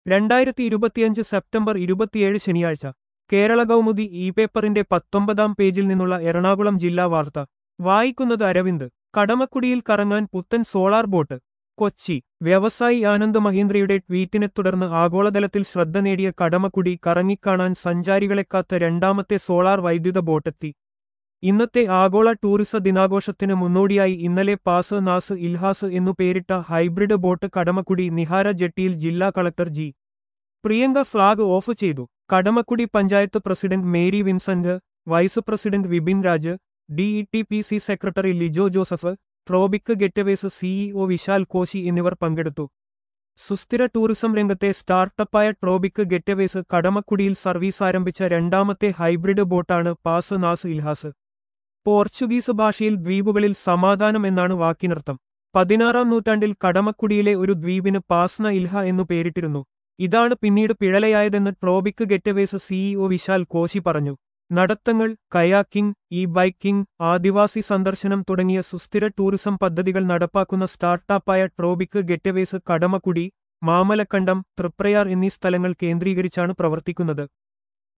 രണ്ടായിരത്തി ഇരുപത്തിയഞ്ച് സെപ്റ്റംബർ ഇരുപത്തിയേഴ് ശനിയാഴ്ച കേരള കൗമുദി ഇ പേപ്പറിന്റെ പത്തൊമ്പതാം പേജിൽ നിന്നുള്ള എറണാകുളം ജില്ലാ വാർത്ത വായിക്കുന്നത് അരവിന്ദ് കടമക്കുടിയിൽ കറങ്ങാൻ പുത്തൻ സോളാർ ബോട്ട് കൊച്ചി വ്യവസായി ആനന്ദ് മഹീന്ദ്രയുടെ ട്വീറ്റിനെ തുടർന്ന് ആഗോളതലത്തിൽ ശ്രദ്ധ നേടിയ കടമക്കുടി കറങ്ങിക്കാണാൻ സഞ്ചാരികളെ കാത്ത രണ്ടാമത്തെ സോളാർ വൈദ്യുത ബോട്ടെത്തി ഇന്നത്തെ ആഗോള ടൂറിസ ദിനാഘോഷത്തിന് മുന്നോടിയായി ഇന്നലെ പാസ് നാസ് ഇൽഹാസ് എന്നു പേരിട്ട ഹൈബ്രിഡ് ബോട്ട് കടമക്കുടി നിഹാര ജെട്ടിയിൽ ജില്ലാ collector G Priyanka flag off ചെയ്തു Kadamakkudy panchayat president Mary Vincent vice president Vipin Raj DT P C secretary Lijo Joseph Tropic getaways CEO Vishal Koshy എന്നിവർ പങ്കെടുത്തു സുസ്ഥിര ടൂറിസം രംഗത്തെ സ്റ്റാർട്ടപ്പായ ട്രോബിക് ഗെറ്റവേസ് കടമക്കുടിയിൽ സർവീസ് ആരംഭിച്ച രണ്ടാമത്തെ ഹൈബ്രിഡ് ബോട്ടാണ് പാസ് നാസ് ഇൽഹാസ് പോർച്ചുഗീസ് ഭാഷയിൽ ദ്വീപുകളിൽ സമാധാനം എന്നാണ് വാക്കിനർത്ഥം പതിനാറാം നൂറ്റാണ്ടിൽ കടമക്കുടിയിലെ ഒരു ദ്വീപിന് പാസ്ന ഇൽഹ എന്നു പേരിട്ടിരുന്നു ഇതാണ് പിന്നീട് പിഴലയായതെന്ന് Tropic getaways CEO Vishal Koshy പറഞ്ഞു നടത്തങ്ങൾ കയാക്കിംഗ് ഇ ബൈക്കിംഗ് ആദിവാസി സന്ദർശനം തുടങ്ങിയ സുസ്ഥിര ടൂറിസം പദ്ധതികൾ നടപ്പാക്കുന്ന സ്റ്റാർട്ടപ്പായ ട്രോബിക് ഗെറ്റവേസ് കടമക്കുടി മാമലക്കണ്ടം തൃപ്രയാർ എന്നീ സ്ഥലങ്ങൾ കേന്ദ്രീകരിച്ചാണ് പ്രവർത്തിക്കുന്നത്